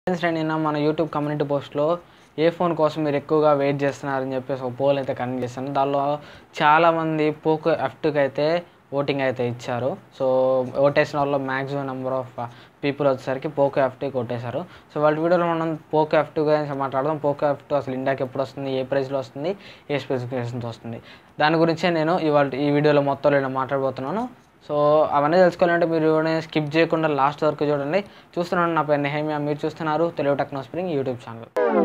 friends నేను నిన్న మన యూట్యూబ్ కమ్యూనిటీ పోస్ట్లో ఏ ఫోన్ కోసం మీరు ఎక్కువగా వెయిట్ చేస్తున్నారని చెప్పేసి ఒక పోల్ అయితే కనెక్ట్ చేశాను దానిలో చాలామంది పోకో ఎఫ్ టూకి అయితే ఓటింగ్ అయితే ఇచ్చారు సో ఓటేసిన వాళ్ళు మ్యాక్సిమం నెంబర్ ఆఫ్ పీపుల్ వచ్చేసరికి పోకో ఎఫ్ టూకి ఓటేశారు సో వాళ్ళ వీడియోలో మనం పోకో ఎఫ్ టూ గురించి మాట్లాడదాం పోకో ఎఫ్ టూ అసలు ఇండియాకి ఎప్పుడు వస్తుంది ఏ ప్రైస్లో వస్తుంది ఏ స్పెసిఫికేషన్స్ వస్తుంది దాని గురించే నేను ఇవాళ ఈ వీడియోలో మొత్తంలో నేను మాట్లాడబోతున్నాను సో అవన్నీ తెలుసుకోవాలంటే మీరు స్కిప్ చేయకుండా లాస్ట్ వరకు చూడండి చూస్తున్నాను నా పేరు నెహమియా మీరు చూస్తున్నారు Telugu techno spring YouTube channel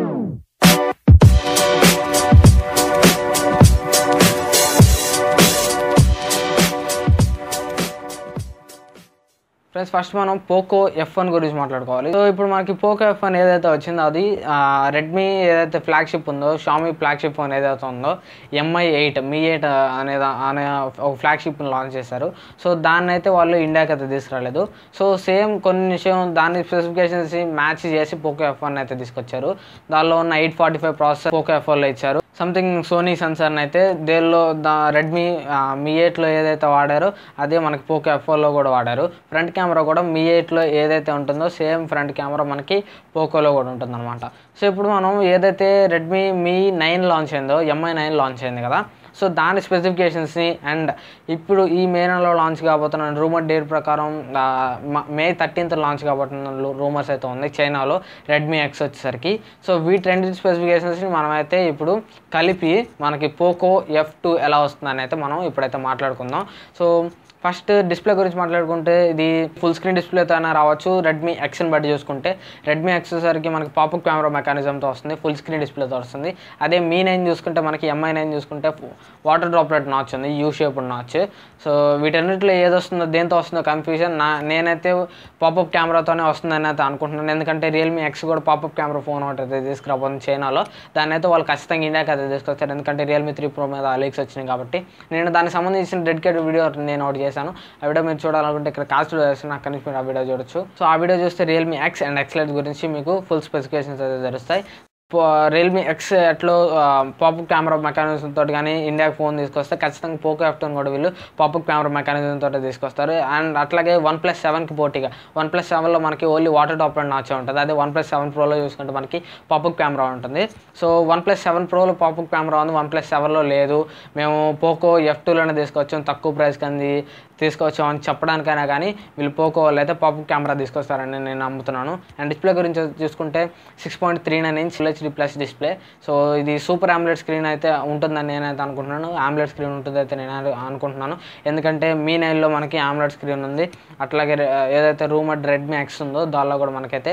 friends first మనం పోకో ఎఫ్ వన్ గురించి మాట్లాడుకోవాలి సో ఇప్పుడు మనకి పోకో ఎఫ్ వన్ ఏదైతే వచ్చిందో అది రెడ్మీ ఏదైతే ఫ్లాగ్షిప్ ఉందో షామీ ఫ్లాగ్షిప్ ఫోన్ ఏదైతే ఉందో ఎంఐ ఎయిట్ మీ ఎయిట్ అనేది అనే ఒక ఫ్లాగ్షిప్ లాంచ్ చేశారు సో దాన్ని అయితే వాళ్ళు ఇండియాకి అయితే తీసుకురాలేదు సో సేమ్ కొన్ని విషయం దాని స్పెసిఫికేషన్స్ మ్యాచ్ చేసి పోకో ఎఫ్ వన్ అయితే తీసుకొచ్చారు దానిలో ఉన్న eight forty five processor Poco F వన్లో ఇచ్చారు సంథింగ్ సోనీ సెన్సార్ని అయితే దేనిలో దా రెడ్మీ మీ ఎయిట్లో ఏదైతే వాడారో అదే మనకి పోకో ఎఫ్ఓలో కూడా వాడారు ఫ్రంట్ కెమెరా కూడా మీ ఎయిట్లో ఏదైతే ఉంటుందో సేమ్ ఫ్రంట్ కెమెరా మనకి పోకోలో కూడా ఉంటుందన్నమాట సో ఇప్పుడు మనం ఏదైతే రెడ్మీ మీ నైన్ లాంచ్ అయిందో ఎంఐ నైన్ లాంచ్ అయింది కదా సో దాని స్పెసిఫికేషన్స్ని అండ్ ఇప్పుడు ఈ మే నెలలో లాంచ్ కాబోతున్న రూమర్ డేట్ ప్రకారం ఆ, మ- మే థర్టీన్త్ లాంచ్ కాబోతున్న రూమర్స్ అయితే ఉంది చైనాలో రెడ్మీ ఎక్స్ వచ్చేసరికి సో వీటి రెండు స్పెసిఫికేషన్స్ని మనమైతే ఇప్పుడు కలిపి మనకి పోకో ఎఫ్ టూ ఎలా వస్తుందని అయితే మనం ఇప్పుడైతే మాట్లాడుకుందాం సో ఫస్ట్ డిస్ప్లే గురించి మాట్లాడుకుంటే ఇది ఫుల్ స్క్రీన్ డిస్ప్లేతో అయినా రావచ్చు రెడ్మీ ఎక్స్ని బట్టి చూసుకుంటే రెడ్మీ ఎక్స్ సరికి మనకి పాపప్ కెమెరా మెకానిజంతో వస్తుంది ఫుల్ స్క్రీన్ డిస్ప్లేతో వస్తుంది అదే మీ నైన్ చూసుకుంటే మనకి ఎంఐ నైన్ చూసుకుంటే వాటర్ డ్రాప్లెట్ నాచ్ ఉంది యూ షేప్ నాచ్ సో వీటన్నిటిలో ఏది వస్తుందో దేంతో వస్తుందో కన్ఫ్యూజన్ నా నేనైతే పాపప్ కెమెరాతోనే వస్తుందని అయితే అనుకుంటున్నాను ఎందుకంటే రియల్మీ ఎక్స్ కూడా పాపప్ కెమెరా ఫోన్ ఒకటి అయితే తీసుకురాబోతుంది చైనాలో దాన్ని అయితే వాళ్ళు ఖచ్చితంగా ఇండియాకి అయితే తీసుకొస్తారు ఎందుకంటే రియల్మీ త్రీ ప్రో మీద లీక్స్ వచ్చినాయి కాబట్టి నేను దానికి సంబంధించిన డెడికేటెడ్ వీడియో నేను ఒకటి చేశాను ఆ వీడియో మీరు చూడాలనుకుంటే ఇక్కడ కాస్ట్ వేసిన అక్కడి నుంచి మీరు ఆ వీడియో చూడొచ్చు సో ఆ వీడియో చూస్తే రియల్మీ ఎక్స్ అండ్ ఎక్స్లైట్ గురించి మీకు ఫుల్ స్పెసిఫికేషన్స్ అయితే తెలుస్తాయి రియల్మీ ఎక్స్ ఎట్లో పాపప్ కెమెరా మెకానిజం తోటి కానీ ఇండియాకి ఫోన్ తీసుకొస్తే ఖచ్చితంగా పోకో ఎఫ్ కూడా వీళ్ళు పాపప్ కెమెరా మెకానిజం తోటి తీసుకొస్తారు అండ్ అట్లాగే వన్ ప్లస్ సెవెన్కి పోటీగా వన్ ప్లస్ సెవెన్లో మనకి ఓన్లీ వాటర్ టాప్ అండ్ నాచే ఉంటుంది అదే వన్ ప్లస్ సెవెన్ ప్రోలో చూసుకుంటే మనకి పాపప్ కెమెరా ఉంటుంది సో వన్ ప్లస్ సెవెన్ ప్రోలో పాపప్ కెమెరా ఉంది వన్ ప్లస్ సెవెన్లో లేదు మేము పోకో ఎఫ్ టూలోనే తీసుకొచ్చాం తక్కువ ప్రైస్ కంది తీసుకొచ్చాం అని చెప్పడానికైనా కానీ వీళ్ళు పోకో వాళ్ళు అయితే పాపప్ కెమెరా తీసుకొస్తారని నేను నమ్ముతున్నాను అండ్ డిస్ప్లే గురించి చూసుకుంటే six point three nine inch HD plus display so ఇది సూపర్ ఆమ్లెట్ స్క్రీన్ అయితే ఉంటుందని నేనైతే అనుకుంటున్నాను ఆమ్లెట్ స్క్రీన్ ఉంటుంది అయితే నేను అనుకుంటున్నాను ఎందుకంటే మీ నైన్లో మనకి ఆమ్లెట్ స్క్రీన్ ఉంది అట్లాగే రె- ఏదైతే రూమర్ రెడ్మీ ఎక్స్ ఉందో దానిలో కూడా మనకైతే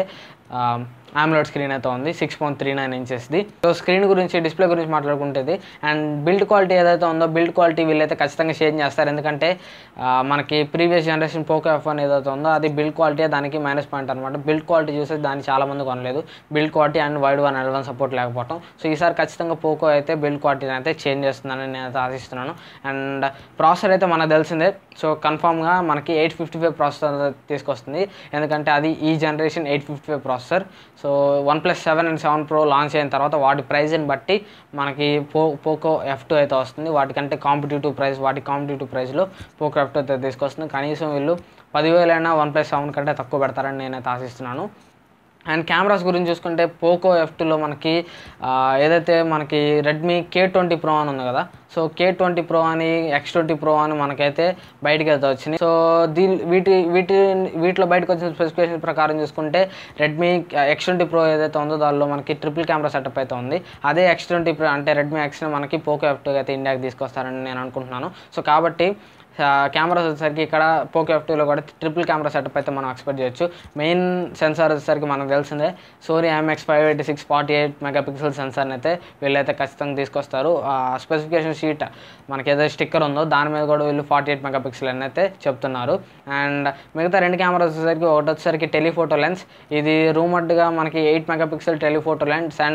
ఆమ్లోడ్ స్క్రీన్ అయితే ఉంది సిక్స్ పాయింట్ త్రీ నైన్ ఇంచెస్ది సో స్క్రీన్ గురించి డిస్ప్లే గురించి మాట్లాడుకుంటేది అండ్ బిల్డ్ క్వాలిటీ ఏదైతే ఉందో బిల్డ్ క్వాలిటీ వీళ్ళైతే ఖచ్చితంగా చేంజ్ చేస్తారు ఎందుకంటే ఆ, మనకి previous generation Poco F one ఏదైతే ఉందో అది బిల్డ్ క్వాలిటీ దానికి మైనస్ పాయింట్ అనమాట బిల్డ్ క్వాలిటీ చూస్తే దాన్ని చాలా మంది కొనలేదు build quality and Widevine L one support లేకపోవడం సో ఈసారి ఖచ్చితంగా పోకో అయితే బిల్డ్ క్వాలిటీని అయితే చేంజ్ చేస్తుందని నేను అయితే ఆశిస్తున్నాను అండ్ ప్రాసెసర్ అయితే మనకు తెలిసిందే సో కన్ఫామ్గా మనకి ఎయిట్ ఫిఫ్టీ ఫైవ్ ప్రాసెసర్ తీసుకొస్తుంది ఎందుకంటే అది ఈ generation eight fifty five processor so OnePlus seven and seven pro launch అయిన తర్వాత వాటి ప్రైస్ని బట్టి మనకి పో పోకో ఎఫ్ టూ అయితే వస్తుంది వాటికంటే కాంపిటేటివ్ ప్రైస్ వాటి కాంపిటేటివ్ ప్రైస్లో పోకో ఎఫ్ టూ అయితే తీసుకొస్తుంది కనీసం వీళ్ళు పదివేలైనా వన్ ప్లస్ సెవెన్ కంటే తక్కువ పెడతారని నేనైతే ఆశిస్తున్నాను అండ్ కెమెరాస్ గురించి చూసుకుంటే పోకో ఎఫ్ టూలో మనకి ఆ, ఏదైతే మనకి రెడ్మీ కే ట్వంటీ ప్రో అని ఉంది కదా సో కే ట్వంటీ ప్రో అని ఎక్స్ ట్వంటీ ప్రో అని మనకైతే బయటకి అయితే వచ్చినాయి సో దీని వీటి వీటి వీటిలో బయటకు వచ్చిన స్పెసిఫికేషన్ ప్రకారం చూసుకుంటే రెడ్మీ ఎక్స్ ట్వంటీ ప్రో ఏదైతే ఉందో దానిలో మనకి ట్రిపుల్ కెమెరా సెటప్ అయితే ఉంది అదే ఎక్స్ ట్వంటీ ప్రో అంటే రెడ్మీ ఎక్స్ని మనకి పోకో ఎఫ్ టూ అయితే ఇండియాకి తీసుకొస్తారని నేను అనుకుంటున్నాను సో కాబట్టి కెమెరాస్ వచ్చేసరికి ఇక్కడ పోకో ఎఫ్ టూలో కూడా ట్రిపుల్ కెమెరా సెటప్ అయితే మనం ఎక్స్పెక్ట్ చేయొచ్చు మెయిన్ సెన్సార్ వచ్చేసరికి మనకు తెలిసిందే Sony MX five eighty six forty eight megapixel సెన్సార్ని అయితే వీళ్ళైతే ఖచ్చితంగా తీసుకొస్తారు ఆ స్పెసిఫికేషన్ షీట్ మనకి ఏదైతే స్టిక్కర్ ఉందో దాని మీద కూడా వీళ్ళు ఫార్టీ ఎయిట్ మెగా పిక్సెల్ అని అయితే చెప్తున్నారు అండ్ మిగతా రెండు కెమెరాస్ వచ్చేసరికి ఒకటి వచ్చేసరికి టెలిఫోటో లెన్స్ ఇది రూమర్డ్గా మనకి eight megapixel telephoto lens and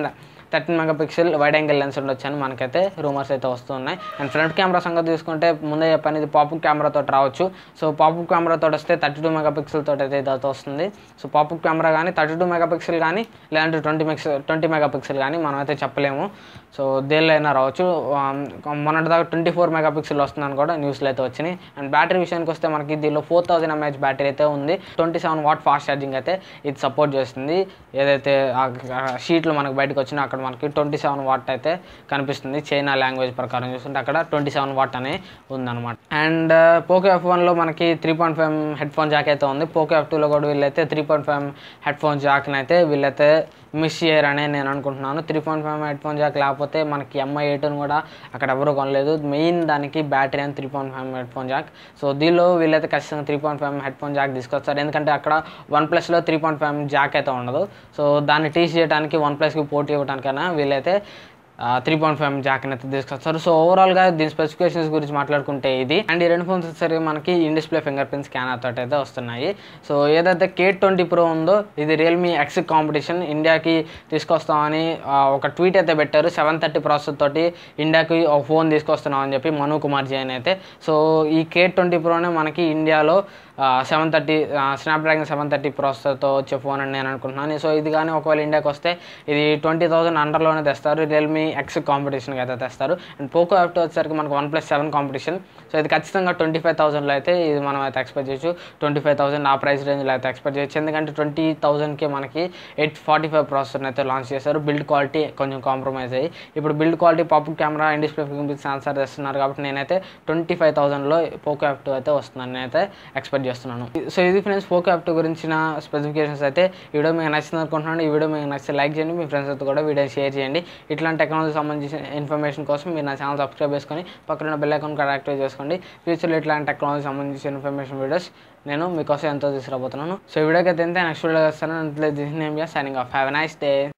thirteen megapixel wide angle lens ఉండొచ్చు అని మనకైతే రూమర్స్ అయితే వస్తున్నాయి అండ్ ఫ్రంట్ కెమెరా సంగతి తీసుకుంటే ముందే చెప్పాను ఇది పాపప్ కెమెరాతో రావచ్చు సో పాపప్ కెమెరాతో వస్తే థర్టీ టూ మెగా పిక్సెల్ తోటి అయితే ఇది అయితే వస్తుంది సో పాపప్ కెమెరా కానీ థర్టీ టూ మెగా పిక్సెల్ కానీ లేదంటే ట్వంటీ మెక్స్ ట్వంటీ మెగా పిక్సెల్ కానీ మనం అయితే చెప్పలేము సో దేనిలో అయినా రావచ్చు మొన్నటి దాకా ట్వంటీ ఫోర్ మెగా పిక్సెల్ వస్తుందని కూడా న్యూస్లో అయితే వచ్చినాయి అండ్ బ్యాటరీ విషయానికి వస్తే మనకి దీనిలో ఫోర్ థౌసండ్ ఎంఏహెచ్ బ్యాటరీ అయితే ఉంది twenty seven watt fast charging అయితే ఇది సపోర్ట్ చేస్తుంది ఏదైతే షీట్లు మనకు బయటకు వచ్చినా అక్కడ మనకి ట్వంటీ సెవెన్ వాట్ అయితే కనిపిస్తుంది చైనా లాంగ్వేజ్ ప్రకారం చూస్తుంటే అక్కడ ట్వంటీ సెవెన్ వాట్ అనే ఉందన్నమాట అండ్ పోకో ఎఫ్ వన్లో మనకి three point five headphone jack అయితే ఉంది పోకో ఎఫ్ టూలో కూడా వీళ్ళైతే three point five headphone జాక్ని అయితే వీళ్ళైతే మిస్ చేయరనే నేను అనుకుంటున్నాను three point five headphone jack లేకపోతే మనకి ఎంఐ ఎయిట్ని కూడా అక్కడ ఎవరు కొనలేదు మెయిన్ దానికి బ్యాటరీ అని three point five headphone jack so దీనిలో వీళ్ళైతే ఖచ్చితంగా three point five headphone jack తీసుకొస్తారు ఎందుకంటే అక్కడ వన్ ప్లస్లో త్రీ పాయింట్ ఫైవ్ జాక్ అయితే ఉండదు సో దాన్ని టీస్ చేయడానికి వన్ ప్లస్కి పోటీ ఇవ్వడానికైనా వీళ్ళైతే త్రీ పాయింట్ ఫైవ్ జాక్ని అయితే తీసుకొస్తారు సో ఓవరాల్గా దీని స్పెసిఫికేషన్స్ గురించి మాట్లాడుకుంటే ఇది అండ్ ఈ రెండు ఫోన్స్ వచ్చేసరికి మనకి in display fingerprint scanner తోటి అయితే వస్తున్నాయి సో ఏదైతే కే ట్వంటీ ప్రో ఉందో ఇది రియల్మీ ఎక్స్ కాంపిటీషన్ ఇండియాకి తీసుకొస్తామని ఆ, ఒక ట్వీట్ అయితే పెట్టారు సెవెన్ థర్టీ ప్రాసెస్ తోటి ఇండియాకి ఒక ఫోన్ తీసుకొస్తున్నాం అని చెప్పి మను కుమార్ జైన్ అయితే సో ఈ కే ట్వంటీ ప్రోనే మనకి ఇండియాలో seven thirty Snapdragon seven thirty ప్రాసెసర్తో వచ్చే ఫోన్ అని నేను అనుకుంటున్నాను సో ఇది కానీ ఒకవేళ ఇండియాకి వస్తే ఇది ట్వంటీ థౌసండ్ అండర్లోనే తెస్తారు రియల్మీ ఎక్స్ కాంపిటీషన్కి అయితే తెస్తారు అండ్ పోకో యాప్ వచ్చేసరికి మనకు OnePlus seven competition so ఇది ఖచ్చితంగా ట్వంటీ ఫైవ్ థౌసండ్లో అయితే ఇది మనం అయితే ఎక్స్పెక్ట్ చేయొచ్చు ట్వంటీ ఫైవ్ థౌసండ్ ఆ ప్రైస్ రేంజ్లో అయితే ఎక్స్పెక్ట్ చేయొచ్చు ఎందుకంటే ట్వంటీ థౌసండ్కి మనకి ఎయిట్ ఫార్టీ ఫైవ్ ప్రాసెసర్ని అయితే లాంచ్ చేశారు బిల్డ్ క్వాలిటీ కొంచెం కాంప్రమైజ్ అయ్యి ఇప్పుడు build quality pop camera in display finger sensor తెస్తున్నారు కాబట్టి నేనైతే ట్వంటీ ఫైవ్ థౌసండ్లో పోకో యాప్ టూ అయితే వస్తుందని నేనైతే ఎక్స్పెక్ట్ చేస్తున్నాను సో ఇది ఫ్రెండ్స్ పోకో యాప్ టూ గురించిన స్పెసిఫికేషన్స్ అయితే ఈ వీడియో మీకు నచ్చింది అనుకుంటున్నాను ఈ వీడియో మీకు నచ్చితే లైక్ చేయండి మీ ఫ్రెండ్స్ తో కూడా వీడియో షేర్ చేయండి ఇట్లాంటి టెక్నాలజీ సంబంధించిన ఇన్ఫర్మేషన్ కోసం మీరు నా ఛానల్ సబ్స్క్రైబ్ చేసుకొని పక్కన బెల్ ఐకాన్ కూడా యాక్టివేట్ చేసుకోండి ఫ్యూచర్లో ఇట్లాంటి టెక్నాలజీ సంబంధించిన ఇన్ఫర్మేషన్ వీడియోస్ నేను మీకోసం ఎంతో తీసుకురాబోతున్నాను సో ఈ వీడియోకి అయితే నెక్స్ట్ వీడియో చేస్తాను signing off have a nice day